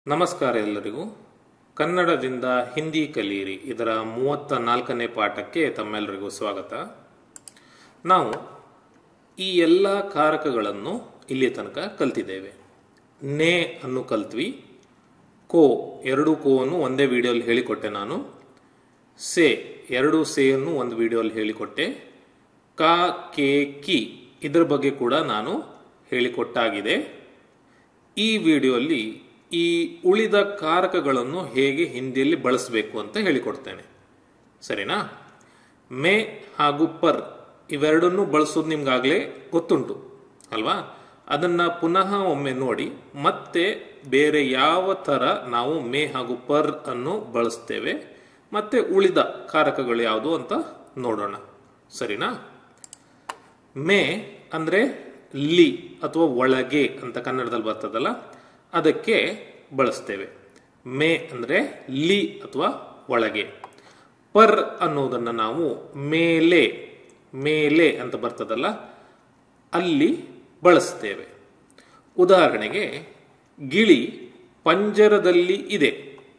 ನಮಸ್ಕಾರ ಎಲ್ಲರಿಗೂ ಕನ್ನಡದಿಂದ ಹಿಂದಿ ಕಲಿಯಿರಿ ಇದರ ಮೂವತ್ತ ನಾಲ್ಕನೇ ಪಾಠಕ್ಕೆ ತಮ್ಮೆಲ್ಲರಿಗೂ ಸ್ವಾಗತ ನಾವು ಈ ಎಲ್ಲ ಕಾರಕಗಳನ್ನು ಇಲ್ಲಿ ತನಕ ಕಲ್ತಿದ್ದೇವೆ ನೇ ಅನ್ನು ಕಲ್ತ್ವಿ ಕೋ ಎರಡು ಕೋವನ್ನು ಒಂದೇ ವಿಡಿಯೋಲಿ ಹೇಳಿಕೊಟ್ಟೆ ನಾನು ಸೆ ಎರಡು ಸೆಯನ್ನು ಒಂದು ವಿಡಿಯೋಲಿ ಹೇಳಿಕೊಟ್ಟೆ ಕಾ ಕೆ ಕಿ ಇದರ ಬಗ್ಗೆ ಕೂಡ ನಾನು ಹೇಳಿಕೊಟ್ಟಾಗಿದೆ ಈ ವಿಡಿಯೋಲಿ ಈ ಉಳಿದ ಕಾರಕಗಳನ್ನು ಹೇಗೆ ಹಿಂದಿಯಲ್ಲಿ ಬಳಸಬೇಕು ಅಂತ ಹೇಳಿಕೊಡ್ತೇನೆ ಸರಿನಾ ಮೇ ಹಾಗೂ ಪರ್ ಇವೆರಡನ್ನೂ ಬಳಸೋದು ನಿಮ್ಗಾಗಲೇ ಗೊತ್ತುಂಟು ಅಲ್ವಾ ಅದನ್ನ ಪುನಃ ಒಮ್ಮೆ ನೋಡಿ ಮತ್ತೆ ಬೇರೆ ಯಾವ ಥರ ನಾವು ಮೇ ಹಾಗೂ ಪರ್ ಅನ್ನು ಬಳಸ್ತೇವೆ ಮತ್ತೆ ಉಳಿದ ಕಾರಕಗಳು ಯಾವುದು ಅಂತ ನೋಡೋಣ ಸರಿನಾ ಮೇ ಅಂದ್ರೆ ಲಿ ಅಥವಾ ಒಳಗೆ ಅಂತ ಕನ್ನಡದಲ್ಲಿ ಬರ್ತದಲ್ಲ ಅದಕ್ಕೆ ಬಳಸ್ತೇವೆ ಮೇ ಅಂದ್ರೆ ಲಿ ಅಥವಾ ಒಳಗೆ ಪರ್ ಅನ್ನೋದನ್ನ ನಾವು ಮೇಲೆ ಮೇಲೆ ಅಂತ ಬರ್ತದಲ್ಲ ಅಲ್ಲಿ ಬಳಸ್ತೇವೆ ಉದಾಹರಣೆಗೆ ಗಿಳಿ ಪಂಜರದಲ್ಲಿ ಇದೆ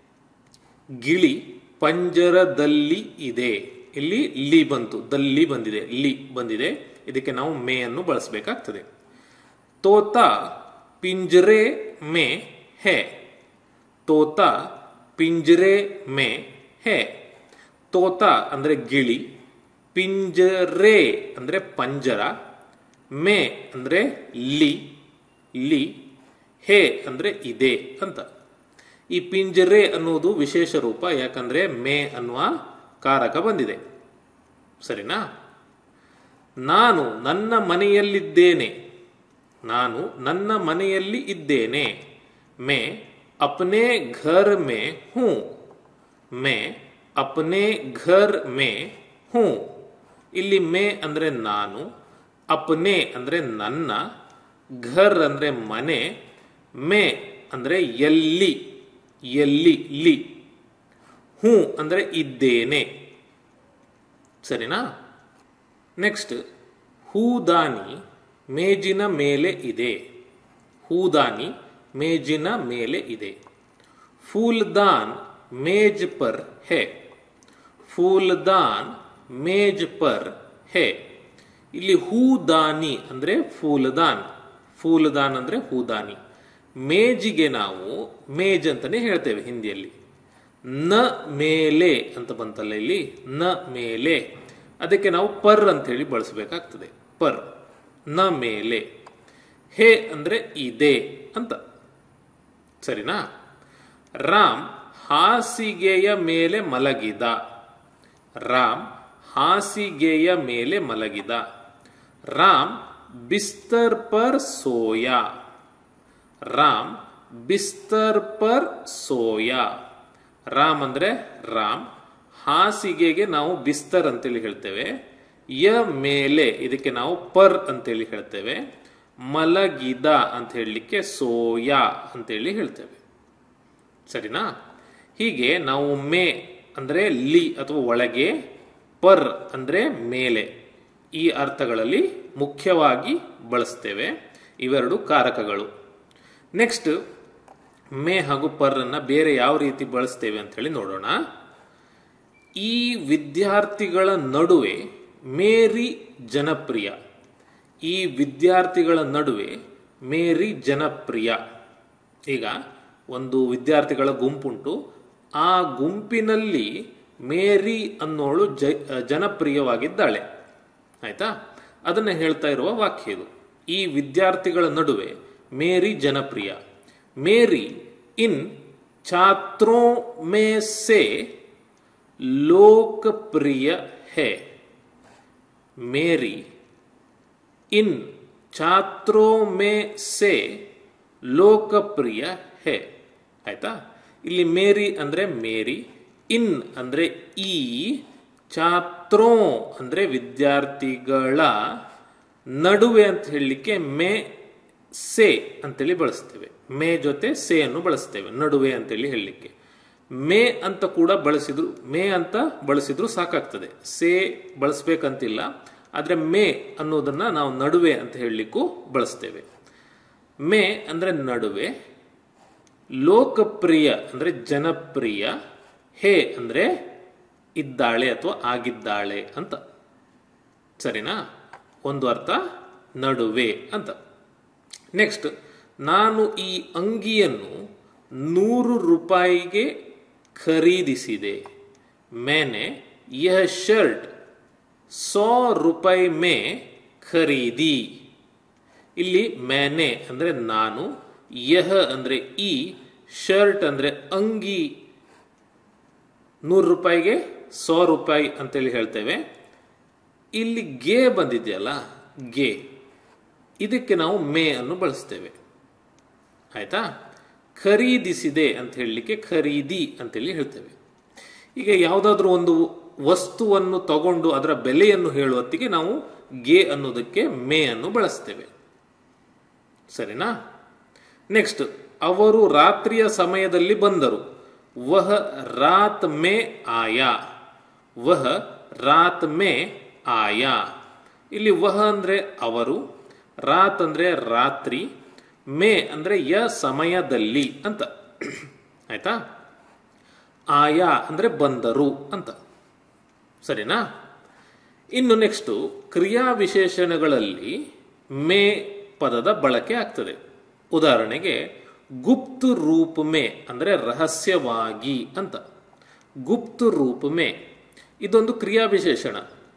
ಗಿಳಿ ಪಂಜರದಲ್ಲಿ ಇದೆ ಇಲ್ಲಿ ಲಿ ಬಂತು ದಲ್ಲಿ ಬಂದಿದೆ ಲಿ ಬಂದಿದೆ ಇದಕ್ಕೆ ನಾವು ಮೇ ಅನ್ನು ಬಳಸಬೇಕಾಗ್ತದೆ ತೋತ ಪಿಂಜರೆ ಮೇ ಹೇ ತೋತ ಪಿಂಜರೆ ಮೇ ಹೇ ತೋತ ಅಂದ್ರೆ ಗಿಳಿ ಪಿಂಜರೆ ಅಂದ್ರೆ ಪಂಜರ ಮೇ ಅಂದ್ರೆ ಲಿ ಲಿ ಹೇ ಅಂದ್ರೆ ಇದೆ ಅಂತ ಈ ಪಿಂಜರೆ ಅನ್ನುವುದು ವಿಶೇಷ ರೂಪ ಯಾಕಂದ್ರೆ ಮೇ ಅನ್ನುವ ಕಾರಕ ಬಂದಿದೆ ಸರಿನಾ ನಾನು ನನ್ನ ಮನೆಯಲ್ಲಿದ್ದೇನೆ ನಾನು ನನ್ನ ಮನೆಯಲ್ಲಿ ಇದ್ದೇನೆ ಮೇ ಅಪ್ನೆ ಘರ್ ಮೇ ಹೂ ಮೇ ಅಪ್ನೆ ಘರ್ ಮೇ ಹೂ ಇಲ್ಲಿ ಮೇ ಅಂದ್ರೆ ನಾನು ಅಪ್ನೆ ಅಂದ್ರೆ ನನ್ನ ಘರ್ ಅಂದ್ರೆ ಮನೆ ಮೇ ಅಂದ್ರೆ ಎಲ್ಲಿ ಎಲ್ಲಿ ಲಿ ಹೂ ಅಂದ್ರೆ ಇದ್ದೇನೆ ಸರಿನಾ ನೆಕ್ಸ್ಟ್ ಹೂದಾನಿ ಮೇಜಿನ ಮೇಲೆ ಇದೆ ಹೂದಾನಿ ಮೇಜಿನ ಮೇಲೆ ಇದೆ ಫೂಲ್ದಾನ್ ಮೇಜ್ ಪರ್ ಹೇ ಫೂಲ್ದಾನ್ ಮೇಜ್ ಪರ್ ಹೇ ಇಲ್ಲಿ ಹೂದಾನಿ ಅಂದ್ರೆ ಫೂಲ್ದಾನ್ ಫೂಲ್ದಾನ್ ಅಂದ್ರೆ ಹೂದಾನಿ ಮೇಜಿಗೆ ನಾವು ಮೇಜ್ ಅಂತಾನೆ ಹೇಳ್ತೇವೆ ಹಿಂದಿಯಲ್ಲಿ ನ ಮೇಲೆ ಅಂತ ಬಂತಲ್ಲ ಇಲ್ಲಿ ನ ಮೇಲೆ ಅದಕ್ಕೆ ನಾವು ಪರ್ ಅಂತ ಹೇಳಿ ಬಳಸಬೇಕಾಗ್ತದೆ ಪರ್ ನ ಮೇಲೆ ಹೇ ಅಂದ್ರೆ ಇದೆ ಅಂತ ಸರಿನಾ ರಾಮ್ ಹಾಸಿಗೆಯ ಮೇಲೆ ಮಲಗಿದ ರಾಮ್ ಹಾಸಿಗೆಯ ಮೇಲೆ ಮಲಗಿದ ರಾಮ್ ಬಿಸ್ತರ್ ಪರ್ ಸೋಯಾ ರಾಮ್ ಬಿಸ್ತರ್ ಪರ್ ಸೋಯಾ ರಾಮ್ ಅಂದ್ರೆ ರಾಮ್ ಹಾಸಿಗೆಗೆ ನಾವು ಬಿಸ್ತರ್ ಅಂತೇಳಿ ಹೇಳ್ತೇವೆ ಯ ಮೇಲೆ ಇದಕ್ಕೆ ನಾವು ಪರ್ ಅಂತೇಳಿ ಹೇಳ್ತೇವೆ ಮಲಗಿದ ಅಂತ ಹೇಳಲಿಕ್ಕೆ ಸೋಯಾ ಅಂತೇಳಿ ಹೇಳ್ತೇವೆ ಸರಿನಾ ಹೀಗೆ ನಾವು ಮೇ ಅಂದ್ರೆ ಲಿ ಅಥವಾ ಒಳಗೆ ಪರ್ ಅಂದ್ರೆ ಮೇಲೆ ಈ ಅರ್ಥಗಳಲ್ಲಿ ಮುಖ್ಯವಾಗಿ ಬಳಸ್ತೇವೆ ಇವೆರಡು ಕಾರಕಗಳು ನೆಕ್ಸ್ಟ್ ಮೇ ಹಾಗೂ ಪರ್ ಅನ್ನ ಬೇರೆ ಯಾವ ರೀತಿ ಬಳಸ್ತೇವೆ ಅಂತ ಹೇಳಿ ನೋಡೋಣ ಈ ವಿದ್ಯಾರ್ಥಿಗಳ ನಡುವೆ ಮೇರಿ ಜನಪ್ರಿಯ ಈ ವಿದ್ಯಾರ್ಥಿಗಳ ನಡುವೆ ಮೇರಿ ಜನಪ್ರಿಯ ಈಗ ಒಂದು ವಿದ್ಯಾರ್ಥಿಗಳ ಗುಂಪುಂಟು ಆ ಗುಂಪಿನಲ್ಲಿ ಮೇರಿ ಅನ್ನೋಳು ಜ ಜನಪ್ರಿಯವಾಗಿದ್ದಾಳೆ ಆಯ್ತಾ ಅದನ್ನ ಹೇಳ್ತಾ ಇರುವ ವಾಕ್ಯ ಇದು ಈ ವಿದ್ಯಾರ್ಥಿಗಳ ನಡುವೆ ಮೇರಿ ಜನಪ್ರಿಯ ಮೇರಿ ಇನ್ ಛಾತ್ರೋ ಮೇ ಸೆ लोकप्रिय है मेरी इन छात्रों में से ಲೋಕಪ್ರಿಯ ಹೇ ಆಯ್ತಾ ಇಲ್ಲಿ ಮೇರಿ ಅಂದ್ರೆ ಮೇರಿ ಇನ್ ಅಂದ್ರೆ ಈ ಛಾತ್ರೋ ಅಂದ್ರೆ ವಿದ್ಯಾರ್ಥಿಗಳ ನಡುವೆ ಅಂತ ಹೇಳಲಿಕ್ಕೆ ಮೇ ಸೆ ಅಂತೇಳಿ ಬಳಸ್ತೇವೆ ಮೇ ಜೊತೆ ಸೆ ಅನ್ನು ಬಳಸ್ತೇವೆ ನಡುವೆ ಅಂತೇಳಿ ಹೇಳಲಿಕ್ಕೆ ಮೇ ಅಂತ ಕೂಡ ಬಳಸಿದ್ರು ಮೇ ಅಂತ ಬಳಸಿದ್ರು ಸಾಕಾಗ್ತದೆ ಸೇ ಬಳಸ್ಬೇಕಂತಿಲ್ಲ ಆದ್ರೆ ಮೇ ಅನ್ನೋದನ್ನ ನಾವು ನಡುವೆ ಅಂತ ಹೇಳಲಿಕ್ಕೂ ಬಳಸ್ತೇವೆ ಮೇ ಅಂದ್ರೆ ನಡುವೆ ಲೋಕಪ್ರಿಯ ಅಂದರೆ ಜನಪ್ರಿಯ ಹೇ ಅಂದರೆ ಇದ್ದಾಳೆ ಅಥವಾ ಆಗಿದ್ದಾಳೆ ಅಂತ ಸರಿನಾ ಒಂದು ಅರ್ಥ ನಡುವೆ ಅಂತ ನೆಕ್ಸ್ಟ್ ನಾನು ಈ ಅಂಗಿಯನ್ನು ನೂರು ರೂಪಾಯಿಗೆ ಖರೀದಿಸಿದೆ मैंने यह ಶರ್ಟ್ ಸौ ರೂಪಾಯಿ ಮೇ ಖರೀದಿ ಇಲ್ಲಿ ಮೇನೆ ಅಂದರೆ ನಾನು ಯಹ ಅಂದರೆ ಈ ಶರ್ಟ್ ಅಂದರೆ ಅಂಗಿ ನೂರು ರೂಪಾಯಿಗೆ ಸौ ರೂಪಾಯಿ ಅಂತೇಳಿ ಹೇಳ್ತೇವೆ ಇಲ್ಲಿ ಗೆ ಬಂದಿದೆಯಲ್ಲ ಗೆ ಇದಕ್ಕೆ ನಾವು ಮೇ ಅನ್ನು ಬಳಸ್ತೇವೆ ಆಯ್ತಾ ಖರೀದಿಸಿದೆ ಅಂತ ಹೇಳಲಿಕ್ಕೆ ಖರೀದಿ ಅಂತೇಳಿ ಹೇಳ್ತೇವೆ ಈಗ ಯಾವುದಾದ್ರೂ ಒಂದು ವಸ್ತುವನ್ನು ತಗೊಂಡು ಅದರ ಬೆಲೆಯನ್ನು ಹೇಳುವತ್ತಿಗೆ ನಾವು ಗೆ ಅನ್ನೋದಕ್ಕೆ ಮೇ ಅನ್ನು ಬಳಸ್ತೇವೆ ಸರಿನಾ ನೆಕ್ಸ್ಟ್ ಅವರು ರಾತ್ರಿಯ ಸಮಯದಲ್ಲಿ ಬಂದರು ವಹ ರಾತ್ ಮೇ ಆಯಾ ವಹ ರಾತ್ ಮೇ ಆಯಾ ಇಲ್ಲಿ ವಹ ಅಂದ್ರೆ ಅವರು ರಾತ್ ಅಂದ್ರೆ ರಾತ್ರಿ ಮೇ ಅಂದ್ರೆ ಯ ಸಮಯದಲ್ಲಿ ಅಂತ ಆಯ್ತಾ ಆಯಾ ಅಂದ್ರೆ ಬಂದರು ಅಂತ ಸರಿನಾ ಇನ್ನು ನೆಕ್ಸ್ಟು ಕ್ರಿಯಾ ವಿಶೇಷಣಗಳಲ್ಲಿ ಮೇ ಪದದ ಬಳಕೆ ಆಗ್ತದೆ ಉದಾಹರಣೆಗೆ ಗುಪ್ತ ರೂಪ ಮೇ ಅಂದರೆ ರಹಸ್ಯವಾಗಿ ಅಂತ ಗುಪ್ತ ರೂಪ ಮೇ ಇದೊಂದು ಕ್ರಿಯಾ ವಿಶೇಷಣ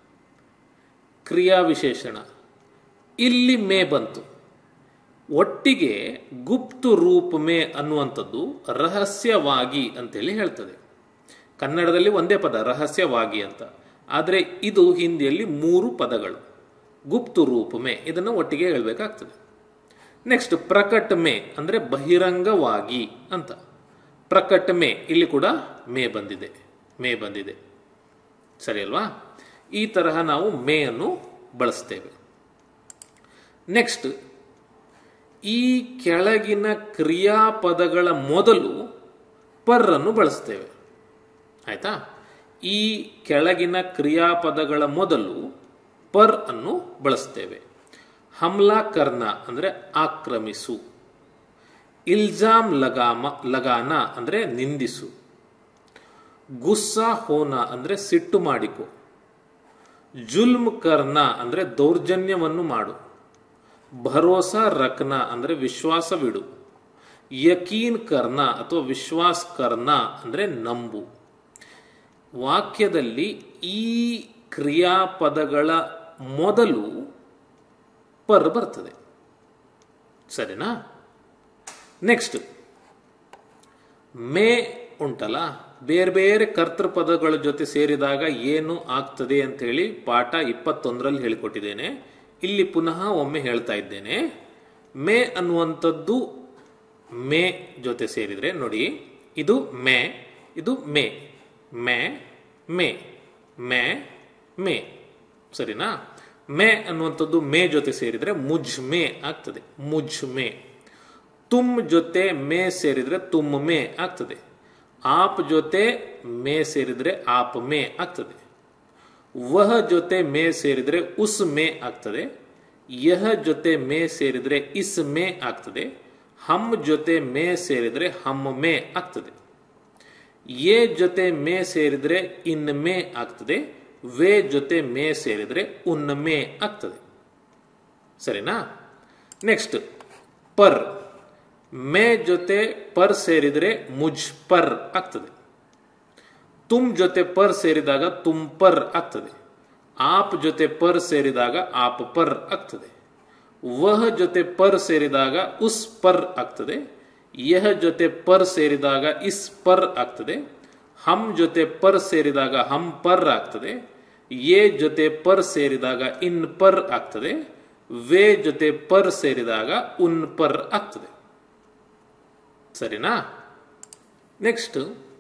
ಕ್ರಿಯಾ ವಿಶೇಷಣ ಇಲ್ಲಿ ಮೇ ಬಂತು ಒಟ್ಟಿಗೆ ಗುಪ್ತ ರೂಪ ಮೇ ಅನ್ನುವಂಥದ್ದು ರಹಸ್ಯವಾಗಿ ಅಂತೇಳಿ ಹೇಳ್ತದೆ ಕನ್ನಡದಲ್ಲಿ ಒಂದೇ ಪದ ರಹಸ್ಯವಾಗಿ ಅಂತ ಆದರೆ ಇದು ಹಿಂದಿಯಲ್ಲಿ ಮೂರು ಪದಗಳು ಗುಪ್ತ ರೂಪ ಮೇ ಇದನ್ನು ಒಟ್ಟಿಗೆ ಹೇಳಬೇಕಾಗ್ತದೆ ನೆಕ್ಸ್ಟ್ ಪ್ರಕಟ ಮೇ ಅಂದರೆ ಬಹಿರಂಗವಾಗಿ ಅಂತ ಪ್ರಕಟ ಮೇ ಇಲ್ಲಿ ಕೂಡ ಮೇ ಬಂದಿದೆ ಮೇ ಬಂದಿದೆ ಸರಿ ಅಲ್ವಾ ಈ ತರಹ ನಾವು ಮೇ ಅನ್ನು ಬಳಸ್ತೇವೆ ನೆಕ್ಸ್ಟ್ ಈ ಕೆಳಗಿನ ಕ್ರಿಯಾಪದಗಳ ಮೊದಲು ಪರ್ ಅನ್ನು ಬಳಸ್ತೇವೆ ಆಯ್ತಾ ಈ ಕೆಳಗಿನ ಕ್ರಿಯಾಪದಗಳ ಮೊದಲು ಪರ್ ಅನ್ನು ಬಳಸ್ತೇವೆ ಹಮ್ಲಾ ಕರ್ನ ಅಂದರೆ ಆಕ್ರಮಿಸು ಇಲ್ಜಾಮ್ ಲಗಾಮ ಲಗಾನ ಅಂದರೆ ನಿಂದಿಸು ಗುಸ್ಸಾ ಹೋನ ಅಂದರೆ ಸಿಟ್ಟು ಮಾಡಿಕೊ ಜುಲ್ಮ್ ಕರ್ನ ಅಂದರೆ ದೌರ್ಜನ್ಯವನ್ನು ಮಾಡು ಭರೋಸಾ ರಕ್ನ ಅಂದರೆ ವಿಶ್ವಾಸವಿಡು ಯಕೀನ್ ಕರ್ನ ಅಥವಾ ವಿಶ್ವಾಸ ಕರ್ನ ಅಂದರೆ ನಂಬು ವಾಕ್ಯದಲ್ಲಿ ಈ ಕ್ರಿಯಾಪದಗಳ ಮೊದಲು ಪರ್ ಬರ್ತದೆ ಸರಿನಾ ನೆಕ್ಸ್ಟ್ ಮೇ ಉಂಟಲ್ಲ ಬೇರೆ ಬೇರೆ ಕರ್ತೃಪದಗಳ ಜೊತೆ ಸೇರಿದಾಗ ಏನು ಆಗ್ತದೆ ಅಂತ ಹೇಳಿ ಪಾಠ ಇಪ್ಪತ್ತೊಂದರಲ್ಲಿ ಹೇಳಿಕೊಟ್ಟಿದ್ದೇನೆ ಇಲ್ಲಿ ಪುನಃ ಒಮ್ಮೆ ಹೇಳ್ತಾ ಇದ್ದೇನೆ ಮೇ ಅನ್ನುವಂಥದ್ದು ಮೇ ಜೊತೆ ಸೇರಿದರೆ ನೋಡಿ ಇದು ಮೇ ಇದು ಮೇ ಮೇ ಮೇ ಮೇ ಮೇ ಸರಿನಾ ಮೇ ಅನ್ನುವಂಥದ್ದು ಮೇ ಜೊತೆ ಸೇರಿದರೆ ಮುಜ್ ಮೇ ಆಗ್ತದೆ ಮುಜ್ ಮೇ ತುಮ್ ಜೊತೆ ಮೇ ಸೇರಿದರೆ ತುಮ್ ಮೇ ಆಗ್ತದೆ ಆಪ್ ಜೊತೆ ಮೇ ಸೇರಿದರೆ ಆಪ್ ಮೇ ಆಗ್ತದೆ ವಹ ಜೊತೆ ಮೇ ಸೇರಿದರೆ ಉಸ್ ಮೇ ಆಗ್ತದೆ ಯಹ ಜೊತೆ ಮೇ ಸೇರಿದರೆ ಇಸ್ ಮೇ ಆಗ್ತದೆ ಹಮ್ ಜೊತೆ ಮೇ ಸೇರಿದರೆ ಹಮ್ ಮೇ ಆಗ್ತದೆ ಎ ಜೊತೆ ಮೇ ಸೇರಿದರೆ ಇನ್ ಮೇ ಆಗ್ತದೆ ವೇ ಜೊತೆ ಮೇ ಸೇರಿದರೆ ಉನ್ ಮೇ ಆಗ್ತದೆ ಸರಿನಾ ನೆಕ್ಸ್ಟ್ ಪರ್ ಮೇ ಜೊತೆ ಪರ್ ಸೇರಿದರೆ ಮುಜ್ ಪರ್ ಆಗ್ತದೆ ತುಮ್ ಜೊತೆ ಪರ್ ಸೇರಿದಾಗ ತುಮ್ ಪರ್ ಆಗ್ತದೆ ಆಪ್ ಜೊತೆ ಪರ್ ಸೇರಿದಾಗ ಆಪ್ ಪರ್ ಆಗ್ತದೆ ವಹ ಜೊತೆ ಪರ್ ಸೇರಿದಾಗ ಉಸ್ ಪರ್ ಆಗ್ತದೆ ಯಹ ಜೊತೆ ಪರ್ ಸೇರಿದಾಗ ಇಸ್ ಪರ್ ಆಗ್ತದೆ ಹಮ್ ಜೊತೆ ಪರ್ ಸೇರಿದಾಗ ಹಮ್ ಪರ್ ಆಗ್ತದೆ ಎ ಜೊತೆ ಪರ್ ಸೇರಿದಾಗ ಇನ್ ಪರ್ ಆಗ್ತದೆ ವೇ ಜೊತೆ ಪರ್ ಸೇರಿದಾಗ ಉನ್ ಪರ್ ಆಗ್ತದೆ ಸರಿನಾ ನೆಕ್ಸ್ಟ್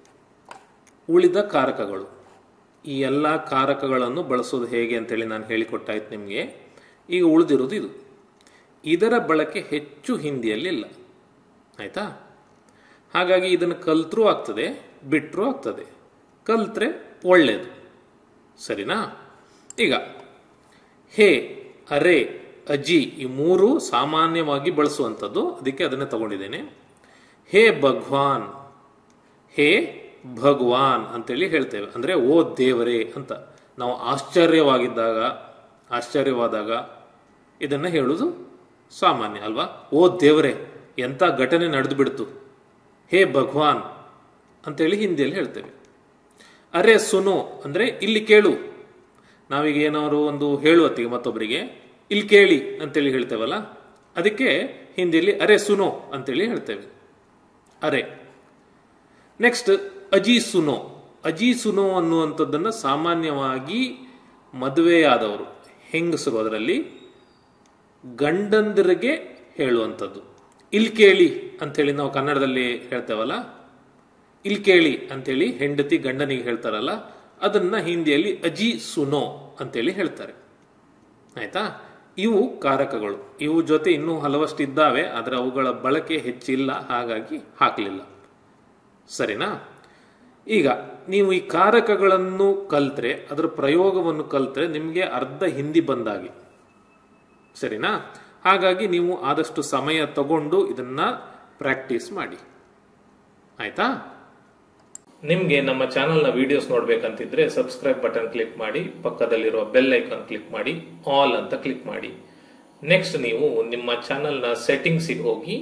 ಉಳಿದ ಕಾರಕಗಳು ಈ ಎಲ್ಲ ಕಾರಕಗಳನ್ನು ಬಳಸೋದು ಹೇಗೆ ಅಂತೇಳಿ ನಾನು ಹೇಳಿಕೊಟ್ಟಾಯ್ತು ನಿಮಗೆ ಈಗ ಉಳಿದಿರೋದು ಇದು ಇದರ ಬಳಕೆ ಹೆಚ್ಚು ಹಿಂದಿಯಲ್ಲಿಲ್ಲ ಆಯ್ತಾ ಹಾಗಾಗಿ ಇದನ್ನು ಕಲ್ತ್ರೂ ಆಗ್ತದೆ ಬಿಟ್ಟರೂ ಆಗ್ತದೆ ಕಲ್ತ್ರೆ ಒಳ್ಳೆಯದು ಸರಿನಾ ಈಗ ಹೇ ಅರೆ ಅಜಿ ಈ ಮೂರು ಸಾಮಾನ್ಯವಾಗಿ ಬಳಸುವಂಥದ್ದು ಅದಕ್ಕೆ ಅದನ್ನೇ ತಗೊಂಡಿದ್ದೇನೆ ಹೇ ಭಗವಾನ್ ಹೇ ಭಗವಾನ್ ಅಂತೇಳಿ ಹೇಳ್ತೇವೆ ಅಂದರೆ ಓ ದೇವರೇ ಅಂತ ನಾವು ಆಶ್ಚರ್ಯವಾಗಿದ್ದಾಗ ಆಶ್ಚರ್ಯವಾದಾಗ ಇದನ್ನು ಹೇಳುವುದು ಸಾಮಾನ್ಯ ಅಲ್ವಾ ಓ ದೇವರೇ ಎಂಥ ಘಟನೆ ನಡೆದು ಬಿಡ್ತು ಹೇ ಭಗವಾನ್ ಅಂತೇಳಿ ಹಿಂದಿಯಲ್ಲಿ ಹೇಳ್ತೇವೆ ಅರೆ ಸುನು ಅಂದರೆ ಇಲ್ಲಿ ಕೇಳು ನಾವೀಗ ಏನಾದ್ರು ಒಂದು ಹೇಳುವತ್ತಿಗೆ ಮತ್ತೊಬ್ಬರಿಗೆ ಇಲ್ಲಿ ಕೇಳಿ ಅಂತೇಳಿ ಹೇಳ್ತೇವಲ್ಲ ಅದಕ್ಕೆ ಹಿಂದಿಯಲ್ಲಿ ಅರೆ ಸುನೋ ಅಂತೇಳಿ ಹೇಳ್ತೇವೆ ಅರೆ ನೆಕ್ಸ್ಟ್ ಅಜಿ ಸುನೋ ಅಜಿ ಸುನೋ ಅನ್ನುವಂಥದ್ದನ್ನು ಸಾಮಾನ್ಯವಾಗಿ ಮದುವೆಯಾದವರು ಹೆಂಗಸರು ಅದರಲ್ಲಿ ಗಂಡಂದಿರಿಗೆ ಹೇಳುವಂಥದ್ದು ಇಲ್ಲಿ ಕೇಳಿ ಅಂಥೇಳಿ ನಾವು ಕನ್ನಡದಲ್ಲಿ ಹೇಳ್ತೇವಲ್ಲ ಇಲ್ಲಿ ಕೇಳಿ ಅಂತೇಳಿ ಹೆಂಡತಿ ಗಂಡನಿಗೆ ಹೇಳ್ತಾರಲ್ಲ ಅದನ್ನ ಹಿಂದಿಯಲ್ಲಿ ಅಜಿ ಸುನೋ ಅಂತೇಳಿ ಹೇಳ್ತಾರೆ ಆಯ್ತಾ ಇವು ಕಾರಕಗಳು ಇವು ಜೊತೆ ಇನ್ನೂ ಹಲವಷ್ಟು ಇದ್ದಾವೆ ಆದರೆ ಅವುಗಳ ಬಳಕೆ ಹೆಚ್ಚಿಲ್ಲ ಹಾಗಾಗಿ ಹಾಕಲಿಲ್ಲ ಸರಿನಾ ಈಗ ನೀವು ಈ ಕಾರಕಗಳನ್ನು ಕಲ್ತ್ರೆ ಅದರ ಪ್ರಯೋಗವನ್ನು ಕಲ್ತ್ರೆ ನಿಮಗೆ ಅರ್ಧ ಹಿಂದಿ ಬಂದಾಗಿ ಸರಿನಾ ಹಾಗಾಗಿ ನೀವು ಆದಷ್ಟು ಸಮಯ ತಗೊಂಡು ಇದನ್ನ ಪ್ರಾಕ್ಟೀಸ್ ಮಾಡಿ ಆಯ್ತಾ ನಿಮಗೆ ನಮ್ಮ ಚಾನೆಲ್ನ ವಿಡಿಯೋಸ್ ನೋಡ್ಬೇಕಂತಿದ್ರೆ ಸಬ್ಸ್ಕ್ರೈಬ್ ಬಟನ್ ಕ್ಲಿಕ್ ಮಾಡಿ ಪಕ್ಕದಲ್ಲಿರುವ ಬೆಲ್ ಐಕಾನ್ ಕ್ಲಿಕ್ ಮಾಡಿ ಆಲ್ ಅಂತ ಕ್ಲಿಕ್ ಮಾಡಿ ನೆಕ್ಸ್ಟ್ ನೀವು ನಿಮ್ಮ ಚಾನೆಲ್ನ ಸೆಟ್ಟಿಂಗ್ಸಿಗೆ ಹೋಗಿ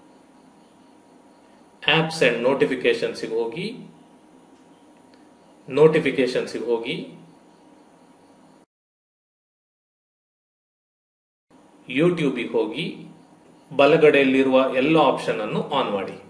ಆಪ್ಸ್ ಅಂಡ್ ನೋಟಿಫಿಕೇಶನ್ಸಿಗೆ ಹೋಗಿ ನೋಟಿಫಿಕೇಶನ್ಸಿಗೆ ಹೋಗಿ ಯೂಟ್ಯೂಬಿಗೆ ಹೋಗಿ ಬಲಗಡೆಯಲ್ಲಿರುವ ಎಲ್ಲ ಆಪ್ಷನ್ ಅನ್ನು ಆನ್ ಮಾಡಿ